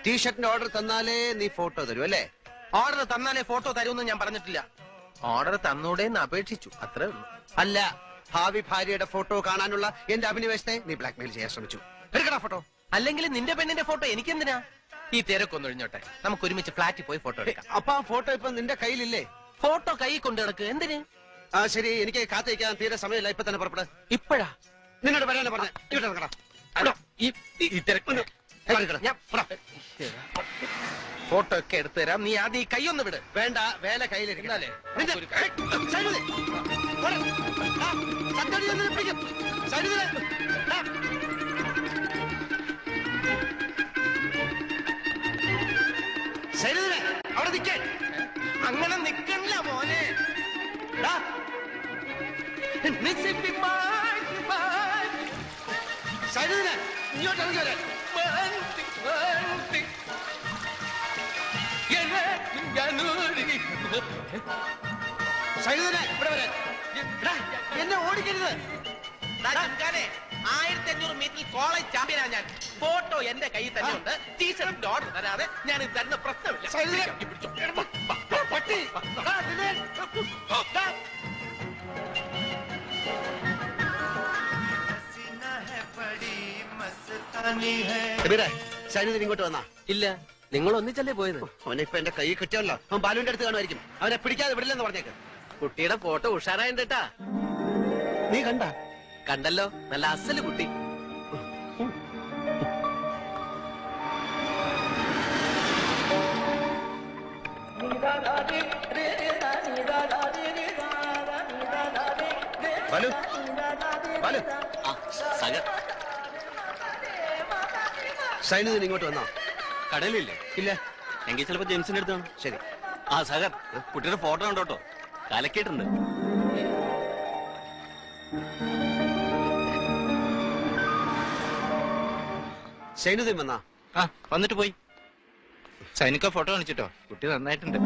ടീഷർട്ടിന്റെ order തന്നാലേ നീ photo തരൂ അല്ലേ ഓർഡർ തന്നാലേ ഫോട്ടോ തരുമെന്ന് ഞാൻ പറഞ്ഞിട്ടില്ല ഓർഡർ തന്നൂടേന്ന് അപേക്ഷിച്ചു അത്രേ ഉള്ളൂ അല്ല ഭാവി ഭാര്യയുടെ ഫോട്ടോ കാണാനുള്ള എന്റെ അഭിനിവേശത്തെ നീ ബ്ലാക്ക്മെയിൽ ചെയ്യാൻ ശ്രമിച്ചു എടുക്കടാ ഫോട്ടോ അല്ലെങ്കിൽ നിന്റെ പെണ്ണിന്റെ ഫോട്ടോ എനിക്കെന്തിനാ ഈ തിരക്കൊന്ന് ഒഴിഞ്ഞോട്ടെ നമുക്ക് ഒരുമിച്ച് ഫ്ലാറ്റിൽ പോയി ഫോട്ടോ എടുക്കാം അപ്പൊ ആ ഫോട്ടോ ഇപ്പൊ നിന്റെ കയ്യിലില്ലേ ഫോട്ടോ കൈ കൊണ്ട് കിടക്ക് എന്തിന് ആ ശരി എനിക്ക് കാത്തിരിക്കാൻ തീരെ സമയമില്ല ഇപ്പൊ തന്നെ പുറപ്പെടാ ഇപ്പഴാ നിന്നോട് പറയാനാ പറഞ്ഞ ഇങ്ങോട്ട് ഇറങ്ങടാ. അല്ല, ഈ ഈ തിരക്ക് ഏയ്, ഇറങ്ങടാ. ഞാൻ ഫോട്ടോ ഒക്കെ എടുത്തു തരാം നീ ആദ്യം ഈ കൈ ഒന്ന് വിട് വേണ്ട വേല കയ്യിലിരിക്കണല്ലേ നിന്റെ- അവിടെ നിൽക്കേ അങ്ങനെ നിക്കണില്ല മോനെ ഡാ. മിസ്സിപ്പി മാറ്റി മാറ്റി സൈനുദിനെ ഇങ്ങോട്ട് ഇറങ്ങി വരാൻ മാറ്റി മാറ്റി. എനിക്ക് ഞാനൂരി. സൈനുദിനെ ഇവിടെ വരാൻ എടാ, എന്നെ ഓടിക്കരുത് ഡാ ചുങ്കാനെ, ആയിരത്തി അഞ്ഞൂറ് മീറ്ററിൽ കോളേജ് ചാമ്പ്യനാ ഞാൻ ഫോട്ടോ എന്റെ കയ്യിൽ തന്നെ ഉണ്ട് ടീഷർട്ടിന്റെ ഓർഡർ തരാതെ ഞാൻ ഇത് തരുന്ന പ്രശ്നമില്ല സൈനുദിനെ ഈ പിടിച്ചോ. പട്ടി ആ, നിന്നെ. ദാ. കബീറെ, സൈനുദ്ദീൻ ഇങ്ങോട്ട് വന്നാ ഇല്ല നിങ്ങൾ ഒന്നിച്ചല്ലേ പോയത് അവനെ ഇപ്പൊ എന്റെ കൈ കിട്ടിയല്ലോ അവൻ ബാലുവിന്റെ അടുത്ത് കാണുമായിരിക്കും അവനെ പിടിക്കാതെ വിടില്ലെന്ന് പറഞ്ഞേക്ക് കുട്ടിയുടെ ഫോട്ടോ ഉഷാറായിട്ടാ നീ കണ്ട കണ്ടല്ലോ നല്ല അസല് കുട്ടി ബാലു ബാലു ആ, സഗ സൈനുദ്ദീൻ ഇങ്ങോട്ട് വന്നോ കടലില്ലേ ഇല്ല എങ്കിൽ ചിലപ്പോ ജെയിംസിന്റെ അടുത്താണ് ശരി ആ സഗർ കുട്ടിയുടെ ഫോട്ടോ ഉണ്ടോട്ടോ കലക്കിയിട്ടുണ്ട് സൈനുദ്ദീൻ വന്നാ ആ വന്നിട്ട് പോയി സൈനിക ഫോട്ടോ കാണിച്ചിട്ടോ കുട്ടി നന്നായിട്ടുണ്ട്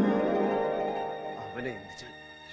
അവനെ എന്ത്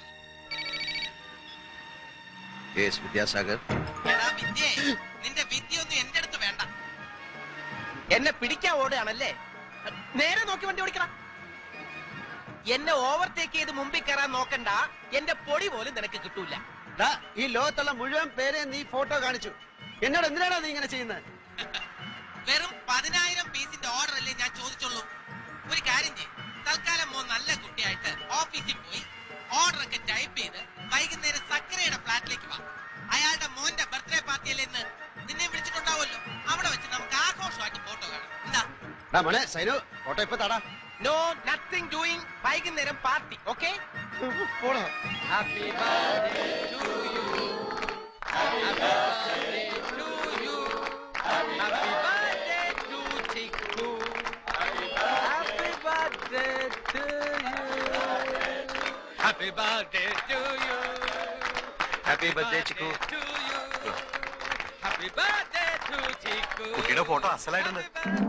യേസ് വിദ്യാസാഗർ എടാ വിദ്യേ, നിന്റെ വിദ്യയൊന്നും എന്റെ അടുത്ത് വേണ്ട എന്നെ പിടിക്കാൻ ഓടുകയാണല്ലേ നേരെ നോക്കി വണ്ടി ഓടിക്കണം എന്നെ ഓവർടേക്ക് ചെയ്ത് മുമ്പിൽ കയറാൻ നോക്കണ്ട എന്റെ പൊടി പോലും നിനക്ക് കിട്ടൂല ദാ, ഈ ലോകത്തുള്ള മുഴുവൻ പേരെ നീ ഫോട്ടോ കാണിച്ചു എന്നോട് എന്തിനാണ് നീ ഇങ്ങനെ ചെയ്യുന്നത് വെറും പതിനായിരം പീസിന്റെ ഓർഡർ അല്ലേ ഞാൻ ചോദിച്ചുള്ളൂ ഒരു കാര്യം ചെയ്യും തൽക്കാലം മോൻ നല്ല കുട്ടിയായിട്ട് ഓഫീസിൽ പോയി ഓർഡർ ഒക്കെ ടൈപ്പ് ചെയ്ത് വൈകുന്നേരം സക്കരയുടെ ഫ്ലാറ്റിലേക്ക് വാ അയാളുടെ മോന്റെ ബർത്ത്ഡേ പാർട്ടി അല്ലേ ഇന്ന് നിന്നെ വിളിച്ചിട്ടുണ്ടാവുമല്ലോ അവിടെ വെച്ച് നമുക്ക് ആഘോഷമായിട്ട് ഫോട്ടോ കാണാം എന്താ ഡാ മോനെ സൈനു ഫോട്ടോ ഇപ്പൊ തടാ നോ നത്തിങ് ഡൂയിങ് വൈകുന്നേരം പാർട്ടി ഓക്കെ പോടാ happy birthday to you happy birthday to you happy birthday to Chikku happy birthday to you happy birthday to you happy birthday Chikku to you happy birthday to Chikku കുട്ടിയുടെ photo അസലായിട്ടുണ്ട്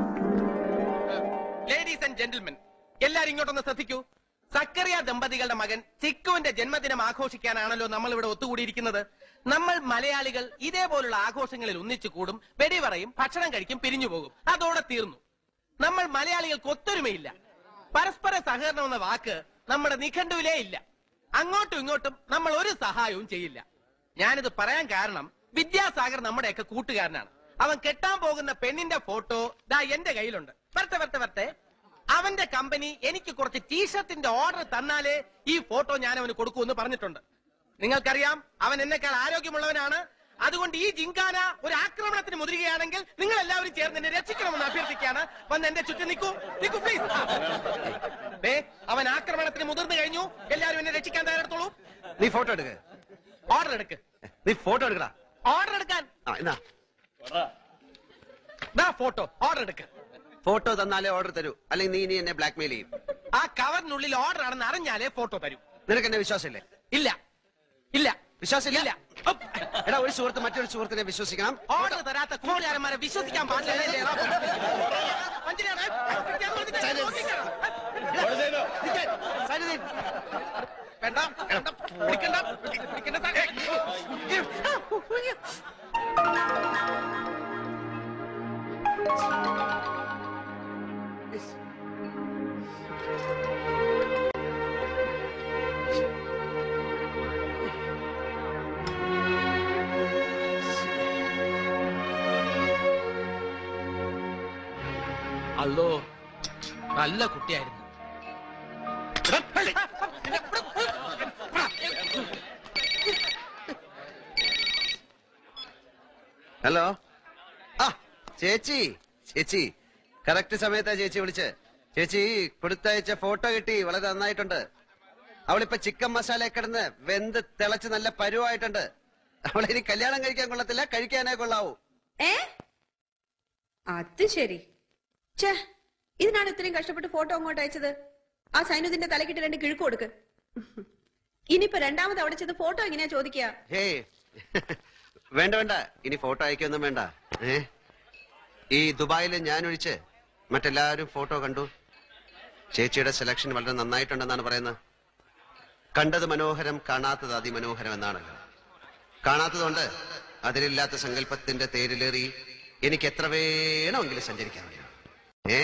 ladies and gentlemen എല്ലാരും ഇങ്ങോട്ടൊന്ന് ശ്രദ്ധിക്കൂ സക്കറിയ ദമ്പതികളുടെ മകൻ ചിക്കുവിന്റെ ജന്മദിനം ആഘോഷിക്കാനാണല്ലോ നമ്മൾ ഇവിടെ ഒത്തുകൂടിയിരിക്കുന്നത് നമ്മൾ മലയാളികൾ ഇതേപോലുള്ള ആഘോഷങ്ങളിൽ ഒന്നിച്ചു കൂടും വെടിപറയും ഭക്ഷണം കഴിക്കും പിരിഞ്ഞു പോകും അതോടെ തീർന്നു നമ്മൾ മലയാളികൾക്ക് ഒത്തൊരുമയില്ല പരസ്പര സഹകരണം എന്ന വാക്ക് നമ്മുടെ നിഘണ്ടുവിലേ ഇല്ല അങ്ങോട്ടും ഇങ്ങോട്ടും നമ്മൾ ഒരു സഹായവും ചെയ്യില്ല ഞാനിത് പറയാൻ കാരണം വിദ്യാസാഗർ നമ്മുടെയൊക്കെ കൂട്ടുകാരനാണ് അവൻ കെട്ടാൻ പോകുന്ന പെണ്ണിന്റെ ഫോട്ടോ ദാ എന്റെ കയ്യിലുണ്ട് വരട്ടെ വരട്ടെ വരട്ടെ അവന്റെ കമ്പനി എനിക്ക് കുറച്ച് ടീഷർട്ടിന്റെ ഓർഡർ തന്നാലേ ഈ ഫോട്ടോ ഞാൻ അവന് കൊടുക്കൂന്ന് പറഞ്ഞിട്ടുണ്ട് നിങ്ങൾക്കറിയാം അവൻ എന്നെക്കാൾ ആരോഗ്യമുള്ളവനാണ് അതുകൊണ്ട് ഈ ജിങ്കാന ഒരു ആക്രമണത്തിന് മുതിരുകയാണെങ്കിൽ നിങ്ങൾ എല്ലാവരും ചേർന്ന് എന്നെ രക്ഷിക്കണമെന്ന് അഭ്യർത്ഥിക്കുകയാണ് വന്ന് എന്റെ ചുറ്റും നിൽക്കൂ നിൽക്കൂ പ്ലീസ് ദേ, അവൻ ആക്രമണത്തിന് മുതിർന്നു കഴിഞ്ഞു എല്ലാവരും എന്നെ രക്ഷിക്കാൻ തയ്യാറെടുത്തോളൂ നീ ഫോട്ടോ എടുക്ക ഓർഡർ എടുക്ക് നീ ഫോട്ടോ എടുക്കടാ ഓർഡർ എടുക്കാൻ ആ എന്നാ ദാ ഫോട്ടോ ഓർഡർ എടുക്ക് ഫോട്ടോ തന്നാലേ ഓർഡർ തരൂ അല്ലെങ്കിൽ നീ ഇനി എന്നെ ബ്ലാക്ക്മെയിൽ ചെയ്യും ആ കവറിനുള്ളിൽ ഓർഡർ ആണെന്ന് അറിഞ്ഞാലേ ഫോട്ടോ തരൂ നിനക്ക് എന്നെ വിശ്വാസമില്ലേ ഇല്ല ഇല്ല വിശ്വാസമില്ല ഇല്ല എടാ ഒരു സുഹൃത്ത് മറ്റൊരു സുഹൃത്തിനെ വിശ്വസിക്കണം ഓർഡർ തരാത്ത കൂട്ടുകാരന്മാരെ വിശ്വസിക്കാൻ പാടില്ല അല്ലേ? മഞ്ജരിയാണ്. ഞാൻ പറഞ്ഞിട്ട് നോക്കിക്കോ. നിക്ക്. സൈനുദ്ദീൻ. വേണ്ട വേണ്ട. പിടിക്കണ്ട പിടിക്കണ്ട സാറേ. അല്ലോ നല്ല കുട്ടിയായിരുന്നു ഹലോ ആ ചേച്ചി ചേച്ചി കറക്റ്റ് സമയത്താ ചേച്ചി വിളിച്ച് ചേച്ചി കൊടുത്തയച്ച ഫോട്ടോ കിട്ടി വളരെ നന്നായിട്ടുണ്ട് അവളിപ്പോ ചിക്കൻ മസാല കിടന്ന് വെന്ത് തിളച്ച് നല്ല പരുവായിട്ടുണ്ട് അവളെ ഇനി കല്യാണം കഴിക്കാൻ കൊള്ളത്തില്ല കഴിക്കാനേ കൊള്ളാവൂ ഏ അത് ശരി ഛേ ഇതിനാണ് ഇത്രയും കഷ്ടപ്പെട്ട് ഫോട്ടോ അങ്ങോട്ട് അയച്ചത് ആ സൈനുദിന്റെ തലക്കിട്ട് രണ്ട് കിഴുക്ക് കൊടുക്ക് ഇനിയിപ്പോ രണ്ടാമത് അവിടെ ചെന്ന് ഫോട്ടോ എങ്ങനെയാ ചോദിക്കുക ഹേ വേണ്ട വേണ്ട ഇനി ഫോട്ടോ അയക്കൊന്നും വേണ്ട ഏ ഈ ദുബായിൽ ഞാൻ ഒഴിച്ച് മറ്റെല്ലാവരും ഫോട്ടോ കണ്ടു ചേച്ചിയുടെ സെലക്ഷൻ വളരെ നന്നായിട്ടുണ്ടെന്നാണ് പറയുന്നത് കണ്ടത് മനോഹരം കാണാത്തത് അതിമനോഹരം എന്നാണല്ലോ കാണാത്തതുകൊണ്ട് അതിലില്ലാത്ത സങ്കല്പത്തിന്റെ തേരിലേറി എനിക്ക് എത്ര വേണമെങ്കിലും സഞ്ചരിക്കാൻ കഴിയും ഏ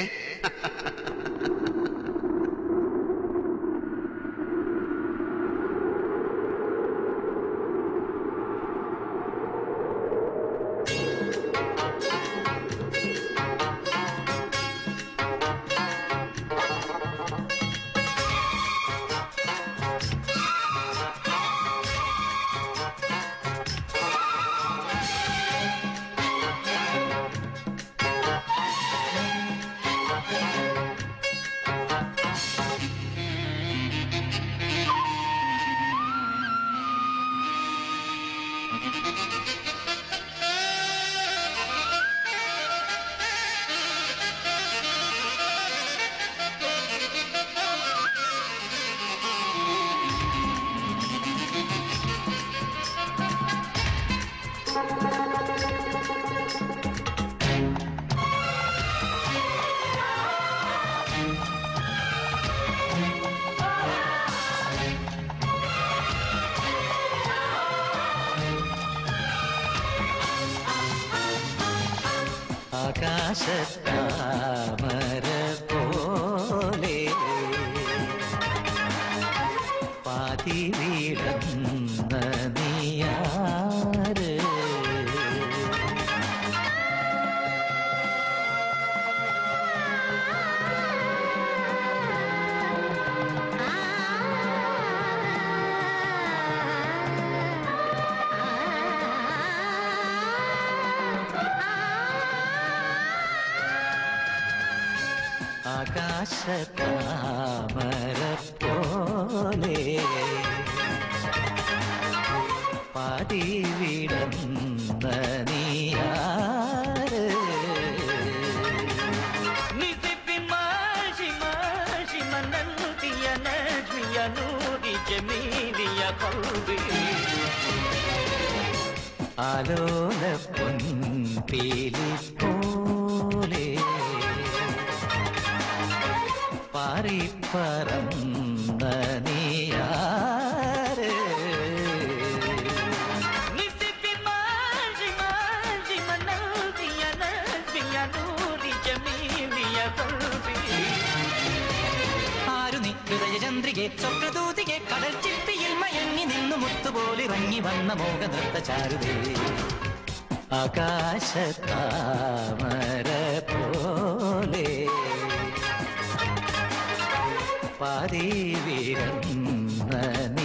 ആകാശത്താമര പോലെ പാതി വീടന്ന നീയാറ് ആകാശത്താമര പോലെ പാതി വിടന്ന നീയാറ് നിസിപ്പി മാഷി മാഷി മനന്തിയ നജ്മിയ നൂരി ജമീലിയ കൽബി ആലോല പൊൻപീലി പോലെ പാറിപ്പറന്ന നീയാറ് നിസിപ്പി മാഷി മാഷി മനന്തിയ നജ്മിയ നൂരി ജമീലിയ കൽബി ആരു നീ ഹൃദയചന്ദ്രികെ സ്വപ്നദൂതികെ കടൽ ചിപ്പിയിൽ മയങ്ങി നിന്നു മുത്തുപോലിറങ്ങി വന്ന മോഹനൃത്ത ചാരുതേ ആകാശത്താമര പോലെ പാതി വീരന്ന നീ